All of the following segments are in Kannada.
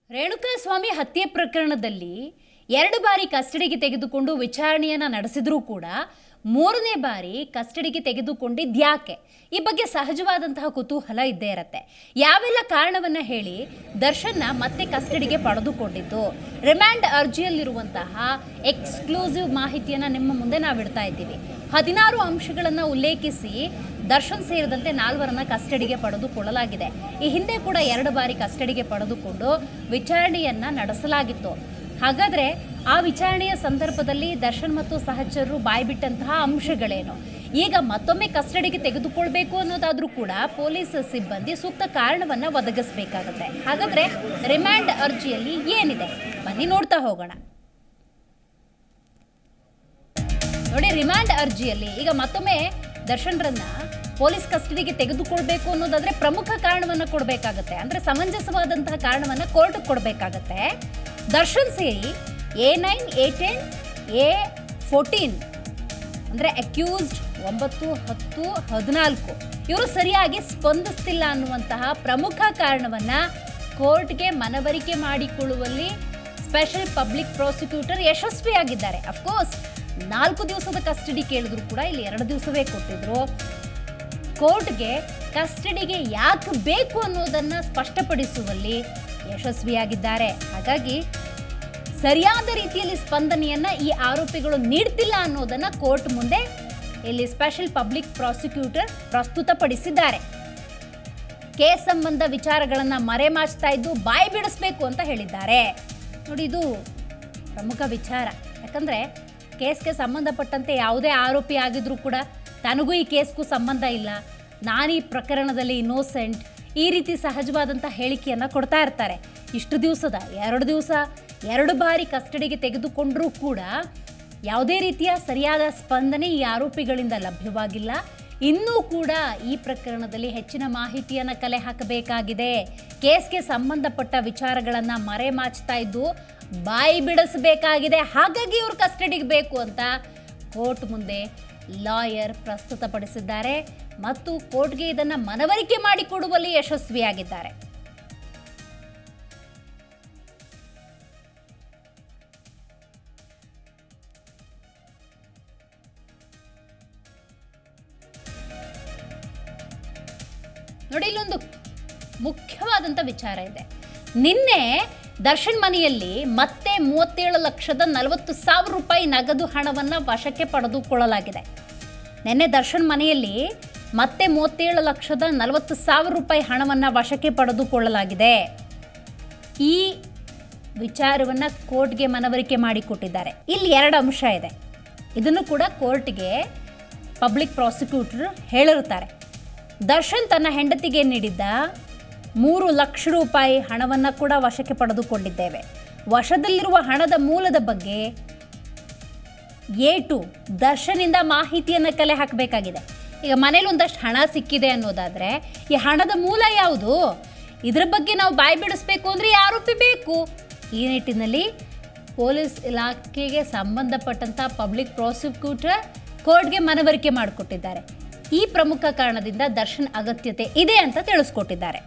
ರೇಣುಕಾಸ್ವಾಮಿ ಹತ್ಯೆ ಪ್ರಕರಣದಲ್ಲಿ ಎರಡು ಬಾರಿ ಕಸ್ಟಡಿಗೆ ತೆಗೆದುಕೊಂಡು ವಿಚಾರಣೆಯನ್ನ ನಡೆಸಿದ್ರೂ ಕೂಡ ಮೂರನೇ ಬಾರಿ ಕಸ್ಟಡಿಗೆ ತೆಗೆದುಕೊಂಡಿದ್ಯಾಕೆ ಈ ಬಗ್ಗೆ ಸಹಜವಾದಂತಹ ಕುತೂಹಲ ಇದ್ದೇ ಇರತ್ತೆ ಯಾವೆಲ್ಲ ಕಾರಣವನ್ನ ಹೇಳಿ ದರ್ಶನ್ನ ಮತ್ತೆ ಕಸ್ಟಡಿಗೆ ಪಡೆದುಕೊಂಡಿದ್ದು ರಿಮ್ಯಾಂಡ್ ಅರ್ಜಿಯಲ್ಲಿರುವಂತಹ ಎಕ್ಸ್ಕ್ಲೂಸಿವ್ ಮಾಹಿತಿಯನ್ನ ನಿಮ್ಮ ಮುಂದೆ ನಾವು ಇಡ್ತಾ ಇದ್ದೀವಿ ಹದಿನಾರು ಅಂಶಗಳನ್ನು ಉಲ್ಲೇಖಿಸಿ ದರ್ಶನ್ ಸೇರಿದಂತೆ ನಾಲ್ವರನ್ನ ಕಸ್ಟಡಿಗೆ ಪಡೆದುಕೊಳ್ಳಲಾಗಿದೆ ಈ ಹಿಂದೆ ಕೂಡ ಎರಡು ಬಾರಿ ಕಸ್ಟಡಿಗೆ ಪಡೆದುಕೊಂಡು ವಿಚಾರಣೆಯನ್ನ ನಡೆಸಲಾಗಿತ್ತು ಹಾಗಾದ್ರೆ ಆ ವಿಚಾರಣೆಯ ಸಂದರ್ಭದಲ್ಲಿ ದರ್ಶನ್ ಮತ್ತು ಸಹಚರರು ಬಾಯ್ಬಿಟ್ಟಂತಹ ಅಂಶಗಳೇನು ಈಗ ಮತ್ತೊಮ್ಮೆ ಕಸ್ಟಡಿಗೆ ತೆಗೆದುಕೊಳ್ಬೇಕು ಅನ್ನೋದಾದ್ರೂ ಕೂಡ ಪೊಲೀಸ್ ಸಿಬ್ಬಂದಿ ಸೂಕ್ತ ಕಾರಣವನ್ನ ಒದಗಿಸಬೇಕಾಗುತ್ತೆ ಹಾಗಾದ್ರೆ ರಿಮ್ಯಾಂಡ್ ಅರ್ಜಿಯಲ್ಲಿ ಏನಿದೆ ಬನ್ನಿ ನೋಡ್ತಾ ಹೋಗೋಣ ನೋಡಿ ರಿಮ್ಯಾಂಡ್ ಅರ್ಜಿಯಲ್ಲಿ ಈಗ ಮತ್ತೊಮ್ಮೆ ದರ್ಶನ್ರನ್ನ ಪೊಲೀಸ್ ಕಸ್ಟಡಿಗೆ ತೆಗೆದುಕೊಳ್ಬೇಕು ಅನ್ನೋದಾದ್ರೆ ಪ್ರಮುಖ ಕಾರಣವನ್ನ ಕೊಡಬೇಕಾಗತ್ತೆ ಅಂದ್ರೆ ಸಮಂಜಸವಾದಂತಹ ಕಾರಣವನ್ನ ಕೋರ್ಟ್ ಕೊಡಬೇಕಾಗತ್ತೆ ದರ್ಶನ್ ಸೇರಿ A nine A ten A fourteen ಅಂದ್ರೆ ಅಕ್ಯೂಸ್ಡ್ ಒಂಬತ್ತು ಹತ್ತು ಹದಿನಾಲ್ಕು ಇವರು ಸರಿಯಾಗಿ ಸ್ಪಂದಿಸ್ತಿಲ್ಲ ಅನ್ನುವಂತಹ ಪ್ರಮುಖ ಕಾರಣವನ್ನ ಕೋರ್ಟ್ಗೆ ಮನವರಿಕೆ ಮಾಡಿಕೊಳ್ಳುವಲ್ಲಿ ಸ್ಪೆಷಲ್ ಪಬ್ಲಿಕ್ ಪ್ರಾಸಿಕ್ಯೂಟರ್ ಯಶಸ್ವಿಯಾಗಿದ್ದಾರೆ ಅಫ್ಕೋರ್ಸ್ ನಾಲ್ಕು ದಿವಸದ ಕಸ್ಟಡಿ ಕೇಳಿದ್ರು ಕೂಡ ಇಲ್ಲಿ ಎರಡು ದಿವಸವೇ ಕೊಟ್ಟಿದ್ರು ಕೋರ್ಟ್ಗೆ ಕಸ್ಟಡಿಗೆ ಯಾಕೆ ಬೇಕು ಅನ್ನೋದನ್ನ ಸ್ಪಷ್ಟಪಡಿಸುವಲ್ಲಿ ಯಶಸ್ವಿಯಾಗಿದ್ದಾರೆ ಹಾಗಾಗಿ ಸರಿಯಾದ ರೀತಿಯಲ್ಲಿ ಸ್ಪಂದನೆಯನ್ನ ಈ ಆರೋಪಿಗಳು ನೀಡ್ತಿಲ್ಲ ಅನ್ನೋದನ್ನ ಕೋರ್ಟ್ ಮುಂದೆ ಇಲ್ಲಿ ಸ್ಪೆಷಲ್ ಪಬ್ಲಿಕ್ ಪ್ರಾಸಿಕ್ಯೂಟರ್ ಪ್ರಸ್ತುತಪಡಿಸಿದ್ದಾರೆ ಕೇಸ್ ಸಂಬಂಧ ವಿಚಾರಗಳನ್ನ ಮರೆಮಾಚ್ತಾ ಇದ್ದು ಬಾಯಿ ಬಿಡಿಸ್ಬೇಕು ಅಂತ ಹೇಳಿದ್ದಾರೆ ನೋಡಿ ಇದು ಪ್ರಮುಖ ವಿಚಾರ ಯಾಕಂದ್ರೆ ಕೇಸ್ಗೆ ಸಂಬಂಧಪಟ್ಟಂತೆ ಯಾವುದೇ ಆರೋಪಿ ಆಗಿದ್ರೂ ಕೂಡ ತನಗೂ ಈ ಕೇಸ್ಗೂ ಸಂಬಂಧ ಇಲ್ಲ ನಾನು ಈ ಪ್ರಕರಣದಲ್ಲಿ ಇನ್ನೋಸೆಂಟ್ ಈ ರೀತಿ ಸಹಜವಾದಂಥ ಹೇಳಿಕೆಯನ್ನು ಕೊಡ್ತಾ ಇರ್ತಾರೆ ಇಷ್ಟು ದಿವಸದ ಎರಡು ದಿವಸ ಎರಡು ಬಾರಿ ಕಸ್ಟಡಿಗೆ ತೆಗೆದುಕೊಂಡರೂ ಕೂಡ ಯಾವುದೇ ರೀತಿಯ ಸರಿಯಾದ ಸ್ಪಂದನೆ ಈ ಆರೋಪಿಗಳಿಂದ ಲಭ್ಯವಾಗಿಲ್ಲ ಇನ್ನೂ ಕೂಡ ಈ ಪ್ರಕರಣದಲ್ಲಿ ಹೆಚ್ಚಿನ ಮಾಹಿತಿಯನ್ನು ಕಲೆ ಹಾಕಬೇಕಾಗಿದೆ ಕೇಸ್ಗೆ ಸಂಬಂಧಪಟ್ಟ ವಿಚಾರಗಳನ್ನು ಮರೆಮಾಚ್ತಾ ಇದ್ದು ಬಾಯಿ ಬಿಡಿಸಬೇಕಾಗಿದೆ ಹಾಗಾಗಿ ಇವರು ಕಸ್ಟಡಿಗೆ ಬೇಕು ಅಂತ ಕೋರ್ಟ್ ಮುಂದೆ ಲಾಯರ್ ಪ್ರಸ್ತುತಪಡಿಸಿದ್ದಾರೆ ಮತ್ತು ಕೋರ್ಟ್ಗೆ ಇದನ್ನು ಮನವರಿಕೆ ಮಾಡಿಕೊಡುವಲ್ಲಿ ಯಶಸ್ವಿಯಾಗಿದ್ದಾರೆ ನೋಡಿ ಇಲ್ಲೊಂದು ಮುಖ್ಯವಾದಂಥ ವಿಚಾರ ಇದೆ ನಿನ್ನೆ ದರ್ಶನ್ ಮನೆಯಲ್ಲಿ ಮತ್ತೆ ಮೂವತ್ತೇಳು ಲಕ್ಷದ ನಲವತ್ತು ಸಾವಿರ ರೂಪಾಯಿ ನಗದು ಹಣವನ್ನು ವಶಕ್ಕೆ ಪಡೆದುಕೊಳ್ಳಲಾಗಿದೆ ನಿನ್ನೆ ದರ್ಶನ್ ಮನೆಯಲ್ಲಿ ಮತ್ತೆ ಮೂವತ್ತೇಳು ಲಕ್ಷದ ನಲವತ್ತು ಸಾವಿರ ರೂಪಾಯಿ ಹಣವನ್ನು ವಶಕ್ಕೆ ಪಡೆದುಕೊಳ್ಳಲಾಗಿದೆ ಈ ವಿಚಾರವನ್ನು ಕೋರ್ಟ್ಗೆ ಮನವರಿಕೆ ಮಾಡಿಕೊಟ್ಟಿದ್ದಾರೆ ಇಲ್ಲಿ ಎರಡು ಅಂಶ ಇದೆ ಇದನ್ನು ಕೂಡ ಕೋರ್ಟ್ಗೆ ಪಬ್ಲಿಕ್ ಪ್ರಾಸಿಕ್ಯೂಟರ್ ಹೇಳಿರುತ್ತಾರೆ ದರ್ಶನ್ ತನ್ನ ಹೆಂಡತಿಗೆ ನೀಡಿದ್ದ ಮೂರು ಲಕ್ಷ ರೂಪಾಯಿ ಹಣವನ್ನು ಕೂಡ ವಶಕ್ಕೆ ಪಡೆದುಕೊಂಡಿದ್ದೇವೆ ವಶದಲ್ಲಿರುವ ಹಣದ ಮೂಲದ ಬಗ್ಗೆ ಎ ಟು ದರ್ಶನಿಂದ ಮಾಹಿತಿಯನ್ನು ಕಲೆ ಹಾಕಬೇಕಾಗಿದೆ ಈಗ ಮನೇಲಿ ಒಂದಷ್ಟು ಹಣ ಸಿಕ್ಕಿದೆ ಅನ್ನೋದಾದರೆ ಈ ಹಣದ ಮೂಲ ಯಾವುದು ಇದ್ರ ಬಗ್ಗೆ ನಾವು ಬಾಯಿ ಬಿಡಿಸ್ಬೇಕು ಅಂದರೆ ಆರೋಪಿ ಬೇಕು ಈ ನಿಟ್ಟಿನಲ್ಲಿ ಪೊಲೀಸ್ ಇಲಾಖೆಗೆ ಸಂಬಂಧಪಟ್ಟಂಥ ಪಬ್ಲಿಕ್ ಪ್ರಾಸಿಕ್ಯೂಟರ್ ಕೋರ್ಟ್ಗೆ ಮನವರಿಕೆ ಮಾಡಿಕೊಟ್ಟಿದ್ದಾರೆ ಈ ಪ್ರಮುಖ ಕಾರಣದಿಂದ ದರ್ಶನ್ ಅಗತ್ಯತೆ ಇದೆ ಅಂತ ತಿಳಿಸ್ಕೊಟ್ಟಿದ್ದಾರೆ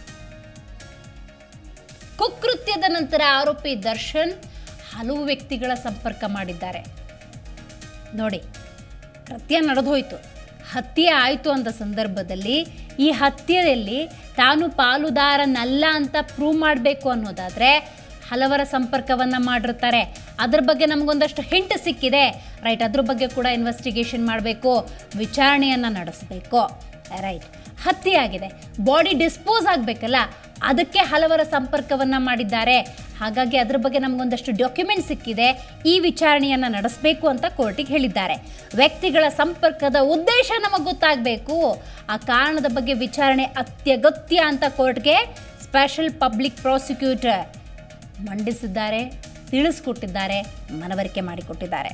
ಕುಕೃತ್ಯದ ನಂತರ ಆರೋಪಿ ದರ್ಶನ್ ಹಲವು ವ್ಯಕ್ತಿಗಳ ಸಂಪರ್ಕ ಮಾಡಿದ್ದಾರೆ ನೋಡಿ ಕೃತ್ಯ ನಡೆದೋಯ್ತು ಹತ್ಯೆ ಆಯಿತು ಅಂದ ಸಂದರ್ಭದಲ್ಲಿ ಈ ಹತ್ಯೆಯಲ್ಲಿ ತಾನು ಪಾಲುದಾರನಲ್ಲ ಅಂತ ಪ್ರೂವ್ ಮಾಡಬೇಕು ಅನ್ನೋದಾದರೆ ಹಲವರ ಸಂಪರ್ಕವನ್ನು ಮಾಡಿರ್ತಾರೆ ಅದ್ರ ಬಗ್ಗೆ ನಮಗೊಂದಷ್ಟು ಹಿಂಟ್ ಸಿಕ್ಕಿದೆ ರೈಟ್ ಅದ್ರ ಬಗ್ಗೆ ಕೂಡ ಇನ್ವೆಸ್ಟಿಗೇಷನ್ ಮಾಡಬೇಕು ವಿಚಾರಣೆಯನ್ನು ನಡೆಸಬೇಕು ರೈಟ್ ಹತ್ಯೆ ಆಗಿದೆ ಬಾಡಿ ಡಿಸ್ಪೋಸ್ ಆಗಬೇಕಲ್ಲ ಅದಕ್ಕೆ ಹಲವರ ಸಂಪರ್ಕವನ್ನು ಮಾಡಿದ್ದಾರೆ ಹಾಗಾಗಿ ಅದ್ರ ಬಗ್ಗೆ ನಮಗೊಂದಷ್ಟು ಡಾಕ್ಯುಮೆಂಟ್ ಸಿಕ್ಕಿದೆ ಈ ವಿಚಾರಣೆಯನ್ನು ನಡೆಸಬೇಕು ಅಂತ ಕೋರ್ಟಿಗೆ ಹೇಳಿದ್ದಾರೆ ವ್ಯಕ್ತಿಗಳ ಸಂಪರ್ಕದ ಉದ್ದೇಶ ನಮಗೆ ಗೊತ್ತಾಗಬೇಕು ಆ ಕಾರಣದ ಬಗ್ಗೆ ವಿಚಾರಣೆ ಅತ್ಯಗತ್ಯ ಅಂತ ಕೋರ್ಟ್ಗೆ ಸ್ಪೆಷಲ್ ಪಬ್ಲಿಕ್ ಪ್ರಾಸಿಕ್ಯೂಟರ್ ಮಂಡಿಸಿದ್ದಾರೆ ತಿಳಿಸ್ಕೊಟ್ಟಿದ್ದಾರೆ ಮನವರಿಕೆ ಮಾಡಿಕೊಟ್ಟಿದ್ದಾರೆ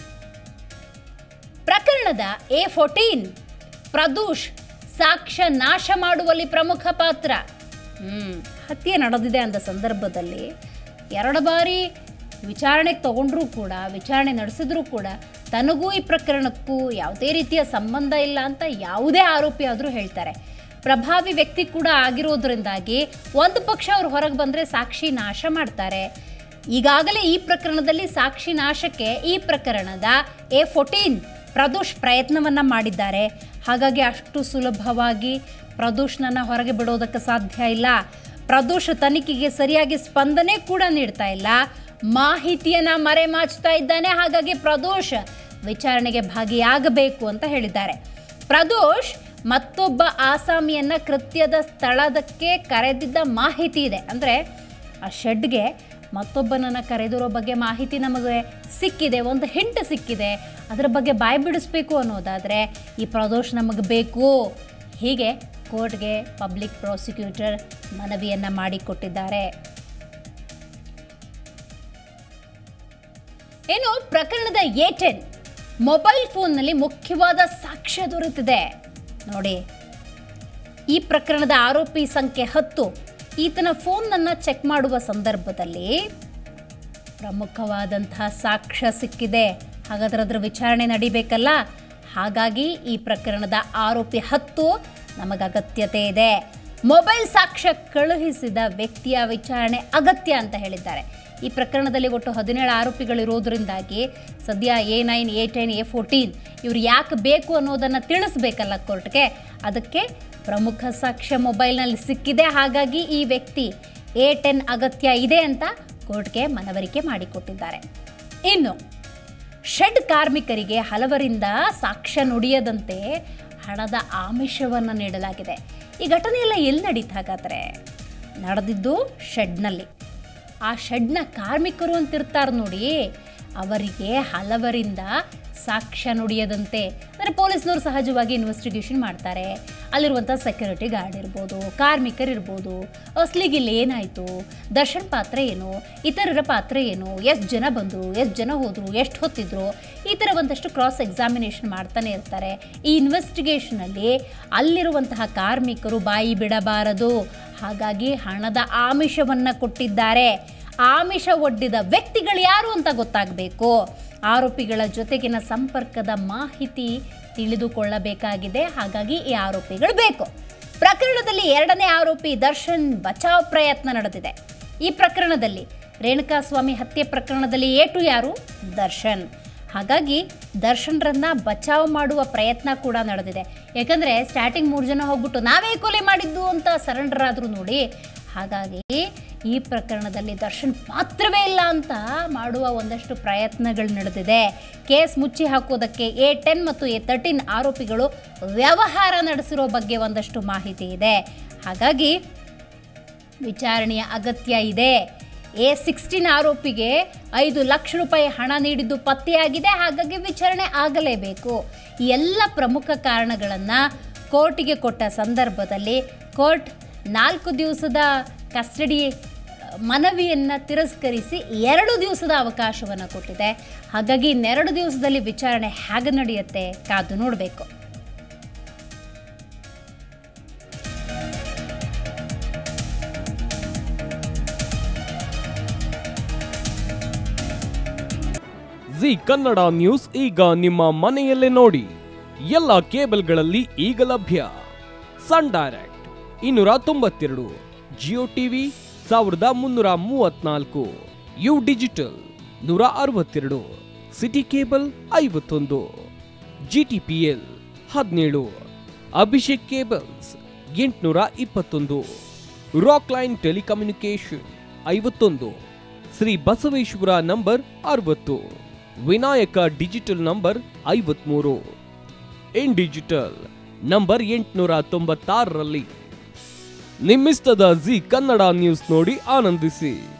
ಪ್ರಕರಣದ ಎ ಫೋರ್ಟೀನ್ ಪ್ರದೂಷ್ ಸಾಕ್ಷ್ಯ ನಾಶ ಮಾಡುವಲ್ಲಿ ಪ್ರಮುಖ ಪಾತ್ರ ಹ್ಮ್ ಹತ್ಯೆ ನಡೆದಿದೆ ಅಂದ ಸಂದರ್ಭದಲ್ಲಿ ಎರಡು ಬಾರಿ ವಿಚಾರಣೆಗೆ ತಗೊಂಡ್ರೂ ಕೂಡ ವಿಚಾರಣೆ ನಡೆಸಿದ್ರೂ ಕೂಡ ತನಗೂ ಈ ಪ್ರಕರಣಕ್ಕೂ ಯಾವುದೇ ರೀತಿಯ ಸಂಬಂಧ ಇಲ್ಲ ಅಂತ ಯಾವುದೇ ಆರೋಪಿ ಆದರೂ ಹೇಳ್ತಾರೆ ಪ್ರಭಾವಿ ವ್ಯಕ್ತಿ ಕೂಡ ಆಗಿರೋದ್ರಿಂದಾಗಿ ಒಂದು ಪಕ್ಷ ಅವ್ರು ಹೊರಗೆ ಬಂದರೆ ಸಾಕ್ಷಿ ನಾಶ ಮಾಡ್ತಾರೆ ಈಗಾಗಲೇ ಈ ಪ್ರಕರಣದಲ್ಲಿ ಸಾಕ್ಷಿ ನಾಶಕ್ಕೆ ಈ ಪ್ರಕರಣದ ಎ ಫೋರ್ಟೀನ್ ಪ್ರದೋಷ್ ಪ್ರಯತ್ನವನ್ನ ಮಾಡಿದ್ದಾರೆ ಹಾಗಾಗಿ ಅಷ್ಟು ಸುಲಭವಾಗಿ ಪ್ರದೋಷ್ನನ್ನ ಹೊರಗೆ ಬಿಡೋದಕ್ಕೆ ಸಾಧ್ಯ ಇಲ್ಲ ಪ್ರದೋಷ್ ತನಿಖೆಗೆ ಸರಿಯಾಗಿ ಸ್ಪಂದನೆ ಕೂಡ ನೀಡ್ತಾ ಇಲ್ಲ ಮಾಹಿತಿಯನ್ನ ಮರೆಮಾಚ್ತಾ ಇದ್ದಾನೆ ಹಾಗಾಗಿ ಪ್ರದೋಷ್ ವಿಚಾರಣೆಗೆ ಭಾಗಿಯಾಗಬೇಕು ಅಂತ ಹೇಳಿದ್ದಾರೆ ಪ್ರದೋಷ್ ಮತ್ತೊಬ್ಬ ಆಸಾಮಿಯನ್ನ ಕೃತ್ಯದ ಸ್ಥಳದಕ್ಕೆ ಕರೆದಿದ್ದ ಮಾಹಿತಿ ಇದೆ ಅಂದರೆ ಆ ಶೆಡ್ಗೆ ಮತ್ತೊಬ್ಬನನ್ನು ಕರೆದಿರೋ ಬಗ್ಗೆ ಮಾಹಿತಿ ನಮಗೆ ಸಿಕ್ಕಿದೆ ಒಂದು ಹಿಂಟ್ ಸಿಕ್ಕಿದೆ ಅದರ ಬಗ್ಗೆ ಬಾಯಿ ಬಿಡಿಸ್ಬೇಕು ಅನ್ನೋದಾದರೆ ಈ ಪ್ರದೋಷ್ ನಮಗೆ ಬೇಕು ಹೀಗೆ ಕೋರ್ಟ್ಗೆ ಪಬ್ಲಿಕ್ ಪ್ರಾಸಿಕ್ಯೂಟರ್ ಮನವಿಯನ್ನು ಮಾಡಿಕೊಟ್ಟಿದ್ದಾರೆ ಏನು ಪ್ರಕರಣದ ಎ ಟೆನ್ ಮೊಬೈಲ್ ಫೋನ್ನಲ್ಲಿ ಮುಖ್ಯವಾದ ಸಾಕ್ಷ್ಯ ದೊರೆತಿದೆ ನೋಡಿ ಈ ಪ್ರಕರಣದ ಆರೋಪಿ ಸಂಖ್ಯೆ ಹತ್ತು ಈತನ ಫೋನನ್ನು ಚೆಕ್ ಮಾಡುವ ಸಂದರ್ಭದಲ್ಲಿ ಪ್ರಮುಖವಾದಂತಹ ಸಾಕ್ಷ್ಯ ಸಿಕ್ಕಿದೆ ಹಾಗಾದ್ರೆ ಅದರ ವಿಚಾರಣೆ ನಡಿಬೇಕಲ್ಲ ಹಾಗಾಗಿ ಈ ಪ್ರಕರಣದ ಆರೋಪಿ ಹತ್ತು ನಮಗೆ ಅಗತ್ಯತೆ ಇದೆ ಮೊಬೈಲ್ ಸಾಕ್ಷ್ಯ ಕಳುಹಿಸಿದ ವ್ಯಕ್ತಿಯ ವಿಚಾರಣೆ ಅಗತ್ಯ ಅಂತ ಹೇಳಿದ್ದಾರೆ ಈ ಪ್ರಕರಣದಲ್ಲಿ ಒಟ್ಟು ಹದಿನೇಳು ಆರೋಪಿಗಳಿರೋದ್ರಿಂದಾಗಿ ಸದ್ಯ A nine A ten A fourteen ಇವ್ರು ಯಾಕೆ ಬೇಕು ಅನ್ನೋದನ್ನು ತಿಳಿಸ್ಬೇಕಲ್ಲ ಕೋರ್ಟ್ಗೆ ಅದಕ್ಕೆ ಪ್ರಮುಖ ಸಾಕ್ಷ್ಯ ಮೊಬೈಲ್ನಲ್ಲಿ ಸಿಕ್ಕಿದೆ ಹಾಗಾಗಿ ಈ ವ್ಯಕ್ತಿ ಎ ಟೆನ್ ಅಗತ್ಯ ಇದೆ ಅಂತ ಕೋರ್ಟ್ಗೆ ಮನವರಿಕೆ ಮಾಡಿಕೊಟ್ಟಿದ್ದಾರೆ ಇನ್ನು ಶೆಡ್ ಕಾರ್ಮಿಕರಿಗೆ ಹಲವರಿಂದ ಸಾಕ್ಷ್ಯ ನುಡಿಯದಂತೆ ಹಣದ ಆಮಿಷವನ್ನು ನೀಡಲಾಗಿದೆ ಈ ಘಟನೆ ಎಲ್ಲ ಎಲ್ಲಿ ನಡೀತು ಹಾಗಾದರೆ ನಡೆದಿದ್ದು ಶೆಡ್ನಲ್ಲಿ ಆ ಶೆಡ್ನ ಕಾರ್ಮಿಕರು ಅಂತಿರ್ತಾರೆ ನೋಡಿ ಅವರಿಗೆ ಹಲವರಿಂದ ಸಾಕ್ಷ್ಯ ನುಡಿಯದಂತೆ ಅಂದರೆ ಪೊಲೀಸ್ನವರು ಸಹಜವಾಗಿ ಇನ್ವೆಸ್ಟಿಗೇಷನ್ ಮಾಡ್ತಾರೆ ಅಲ್ಲಿರುವಂಥ ಸೆಕ್ಯೂರಿಟಿ ಗಾರ್ಡ್ ಇರ್ಬೋದು ಕಾರ್ಮಿಕರಿರ್ಬೋದು ಅಸ್ಲಿಗಿಲ್ಲಿ ಏನಾಯಿತು ದರ್ಶನ್ ಪಾತ್ರ ಏನು ಇತರರ ಪಾತ್ರ ಏನು ಎಷ್ಟು ಜನ ಬಂದರು ಎಷ್ಟು ಜನ ಹೋದರು ಎಷ್ಟು ಹೊತ್ತಿದ್ರು ಈ ಥರ ಒಂದಷ್ಟು ಕ್ರಾಸ್ ಎಕ್ಸಾಮಿನೇಷನ್ ಮಾಡ್ತಾನೆ ಇರ್ತಾರೆ ಈ ಇನ್ವೆಸ್ಟಿಗೇಷನಲ್ಲಿ ಅಲ್ಲಿರುವಂತಹ ಕಾರ್ಮಿಕರು ಬಾಯಿ ಬಿಡಬಾರದು ಹಾಗಾಗಿ ಹಣದ ಆಮಿಷವನ್ನು ಕೊಟ್ಟಿದ್ದಾರೆ ಆಮಿಷ ಒಡ್ಡಿದ ವ್ಯಕ್ತಿಗಳು ಯಾರು ಅಂತ ಗೊತ್ತಾಗಬೇಕು ಆರೋಪಿಗಳ ಜೊತೆಗಿನ ಸಂಪರ್ಕದ ಮಾಹಿತಿ ತಿಳಿದುಕೊಳ್ಳಬೇಕಾಗಿದೆ ಹಾಗಾಗಿ ಈ ಆರೋಪಿಗಳು ಬೇಕು ಪ್ರಕರಣದಲ್ಲಿ ಎರಡನೇ ಆರೋಪಿ ದರ್ಶನ್ ಬಚಾವ್ ಪ್ರಯತ್ನ ನಡೆದಿದೆ ಈ ಪ್ರಕರಣದಲ್ಲಿ ರೇಣುಕಾಸ್ವಾಮಿ ಹತ್ಯೆ ಪ್ರಕರಣದಲ್ಲಿ ಏಟು ಯಾರು ದರ್ಶನ್ ಹಾಗಾಗಿ ದರ್ಶನ್ರನ್ನ ಬಚಾವ್ ಮಾಡುವ ಪ್ರಯತ್ನ ಕೂಡ ನಡೆದಿದೆ ಯಾಕಂದರೆ ಸ್ಟಾರ್ಟಿಂಗ್ ಮೂರು ಜನ ಹೋಗ್ಬಿಟ್ಟು ನಾವೇ ಕೊಲೆ ಮಾಡಿದ್ದು ಅಂತ ಸರೆಂಡರ್ ಆದರು ನೋಡಿ ಹಾಗಾಗಿ ಈ ಪ್ರಕರಣದಲ್ಲಿ ದರ್ಶನ್ ಪಾತ್ರವೇ ಇಲ್ಲ ಅಂತ ಮಾಡುವ ಒಂದಷ್ಟು ಪ್ರಯತ್ನಗಳು ನಡೆದಿದೆ ಕೇಸ್ ಮುಚ್ಚಿ ಹಾಕೋದಕ್ಕೆ ಎ ಟೆನ್ ಮತ್ತು ಎ ತರ್ಟೀನ್ ಆರೋಪಿಗಳು ವ್ಯವಹಾರ ನಡೆಸಿರೋ ಬಗ್ಗೆ ಒಂದಷ್ಟು ಮಾಹಿತಿ ಇದೆ ಹಾಗಾಗಿ ವಿಚಾರಣೆಯ ಅಗತ್ಯ ಇದೆ ಎ ಸಿಕ್ಸ್ಟೀನ್ ಆರೋಪಿಗೆ ಐದು ಲಕ್ಷ ರೂಪಾಯಿ ಹಣ ನೀಡಿದ್ದು ಪತ್ತೆಯಾಗಿದೆ ಹಾಗಾಗಿ ವಿಚಾರಣೆ ಆಗಲೇಬೇಕು ಈ ಎಲ್ಲ ಪ್ರಮುಖ ಕಾರಣಗಳನ್ನು ಕೋರ್ಟಿಗೆ ಕೊಟ್ಟ ಸಂದರ್ಭದಲ್ಲಿ ಕೋರ್ಟ್ ನಾಲ್ಕು ದಿವಸದ ಕಸ್ಟಡಿ ಮನವಿಯನ್ನು ತಿರಸ್ಕರಿಸಿ ಎರಡು ದಿವಸದ ಅವಕಾಶವನ್ನು ಕೊಟ್ಟಿದೆ ಹಾಗಾಗಿ ಇನ್ನೆರಡು ದಿವಸದಲ್ಲಿ ವಿಚಾರಣೆ ಹೇಗೆ ನಡೆಯುತ್ತೆ ಕಾದು ನೋಡಬೇಕು ಜಿ ಕನ್ನಡ ನ್ಯೂಸ್ ಈಗ ನಿಮ್ಮ ಮನೆಯಲ್ಲೇ ನೋಡಿ ಎಲ್ಲ ಕೇಬಲ್ಗಳಲ್ಲಿ ಈಗ ಲಭ್ಯ ಸನ್ ಡೈರೆಕ್ಟ್ ಇನ್ನೂರ ತೊಂಬತ್ತೆರಡು ಜಿಯೋ ಟಿವಿ ಸಾವಿರದ ಮುನ್ನೂರ ಮೂವತ್ನಾಲ್ಕು ಯು ಡಿಜಿಟಲ್ ನೂರ ಅರವತ್ತೆರಡು ಸಿಟಿ ಕೇಬಲ್ ಐವತ್ತೊಂದು ಜಿ ಟಿ ಪಿ ಎಲ್ ಹದಿನೇಳು ಅಭಿಷೇಕ್ ಕೇಬಲ್ಸ್ ಎಂಟುನೂರ ಇಪ್ಪತ್ತೊಂದು ರಾಕ್ ಲೈನ್ ಟೆಲಿಕಮ್ಯುನಿಕೇಶನ್ ಐವತ್ತೊಂದು ಶ್ರೀ ಬಸವೇಶ್ವರ ನಂಬರ್ ಅರವತ್ತು ವಿನಾಯಕ ಡಿಜಿಟಲ್ ನಂಬರ್ ಐವತ್ಮೂರು ಇನ್ ಡಿಜಿಟಲ್ ನಂಬರ್ ಎಂಟುನೂರ ತೊಂಬತ್ತಾರರಲ್ಲಿ ನಿಮ್ಮಿಸ್ತದ ಜಿ ಕನ್ನಡ ನ್ಯೂಸ್ ನೋಡಿ ಆನಂದಿಸಿ